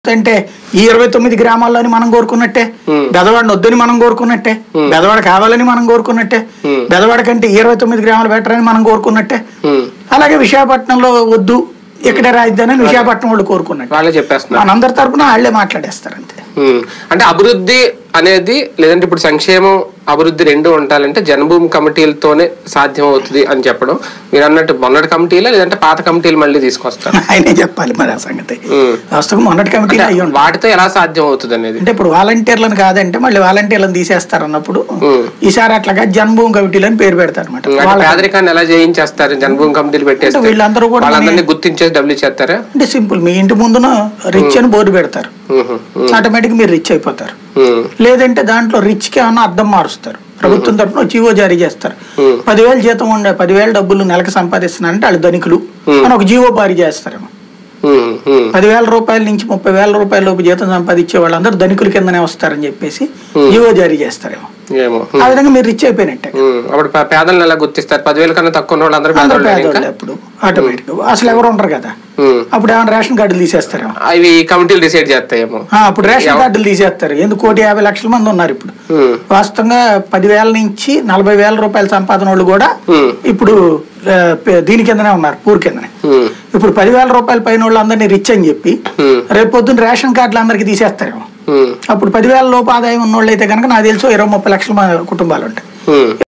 అంటే ఈ ఇరవై తొమ్మిది గ్రామాల్లోని మనం కోరుకున్నట్టే బెదవాడిని వద్దని మనం కోరుకున్నట్టే బెదవాడ కావాలని మనం కోరుకున్నట్టే బెదవాడ కంటే ఈ ఇరవై తొమ్మిది గ్రామాలు బెటర్ అని మనం కోరుకున్నట్టే ఉమ్. అలాగే విశాఖపట్నంలో వద్దు ఇక్కడే రాజధాని అని విశాఖపట్నం వాళ్ళు కోరుకున్నట్టు వాళ్ళే చెప్పేస్తున్నారు మనందరి తరపున వాళ్ళే మాట్లాడేస్తారు అంతే ఉమ్. అంటే అభివృద్ధి అనేది లేదంటే ఇప్పుడు సంక్షేమం అభివృద్ధి రెండు ఉండాలంటే జనభూమి కమిటీలతోనే సాధ్యం అవుతుంది అని చెప్పడం మీరు అన్నట్టు మొన్నటి కమిటీలే లేదంటే పాత కమిటీలు మళ్ళీ తీసుకొస్తారు ఆయనే చెప్పాలి మరి ఆ సంగతి ఉమ్. వాస్తవం మొన్నటి కమిటీలో అయ్యి ఉంటుంది వాటితో ఎలా సాధ్యం అవుతుంది అనేది అంటే ఇప్పుడు వాలంటీర్లను కాదంటే మళ్ళీ వాలంటీర్లను తీసేస్తారు అన్నప్పుడు ఉమ్. ఈసారి అట్లాగా జన్మభూమి కమిటీలని పేరు పెడతారు అనమాట అంటే పేదరికాన్ని ఎలా జయించేస్తారు జనభూమి కమిటీలు పెట్టేస్తే అంటే వీళ్ళందరూ కూడా వాళ్ళందరినీ గుర్తించేసి డబ్బులు ఇచ్చేస్తారా అంటే సింపుల్ మీ ఇంటి ముందున రిచ్ అని బోర్డు పెడతారు ఉహు, ఉమ్, ఆటోమేటిక్ మీరు రిచ్ అయిపోతారు ఉమ్, లేదంటే దాంట్లో రిచ్ కి ఏమన్నా అర్థం మారుస్తారు ప్రభుత్వం తరఫున జీవో జారీ చేస్తారు Hmm. పదివేలు జీతం ఉండే పదివేల డబ్బులు నెలకు సంపాదిస్తున్నారంటే వాళ్ళు ధనికులు అని ఒక జీవో జారీ చేస్తారేమో ఉమ్, ఉమ్, పదివేల రూపాయల నుంచి ముప్పై వేల రూపాయల లోపు జీతం సంపాదించే వాళ్ళందరూ ధనికుల కిందనే వస్తారని చెప్పేసి జీవో జారీ చేస్తారేమో ఏమో ఆ విధంగా మీరు రిచ్ అయిపోయినట్టే ఉమ్, అప్పుడు పే- పేదలను ఎలా గుర్తిస్తారు పదివేల కన్నా తక్కువ ఉన్న వాళ్ళందరూ అందరూ పేదవాళ్ళే ఇంకా పేదోళ్ళే అప్పుడు ఆటోమేటిక్ అసలు ఎవరు ఉండరు కదా ఉమ్. అప్పుడు ఏమైనా రేషన్ కార్డులు తీసేస్తారేమో అవి కమిటీలు డిసైడ్ చేస్తాయేమో ఆ, అప్పుడు రేషన్ కార్డులు తీసేస్తారు ఎందుకు కోటి యాభై లక్షల మంది ఉన్నారు ఇప్పుడు ఉమ్, వాస్తవంగా పదివేల నుంచి నలభై వేల రూపాయల సంపాదన వాళ్ళు కూడా ఉమ్, ఇప్పుడు ఆ, పే- దీని కిందనే ఉన్నారు పూర్ కిందనే ఉమ్, ఇప్పుడు పదివేల రూపాయల పైన వాళ్ళు అందరినీ రిచ్ అని చెప్పి ఉమ్, రేపు పొద్దున్న రేషన్ కార్డులు అందరికి తీసేస్తారేమో ఉమ్, అప్పుడు పదివేల లోపు ఆదాయం ఉన్న వాళ్ళు అయితే కనుక నాకు తెలుసు ఇరవై ముప్పై లక్షల మ- కుటుంబాలు ఉంటాయి ఉమ్.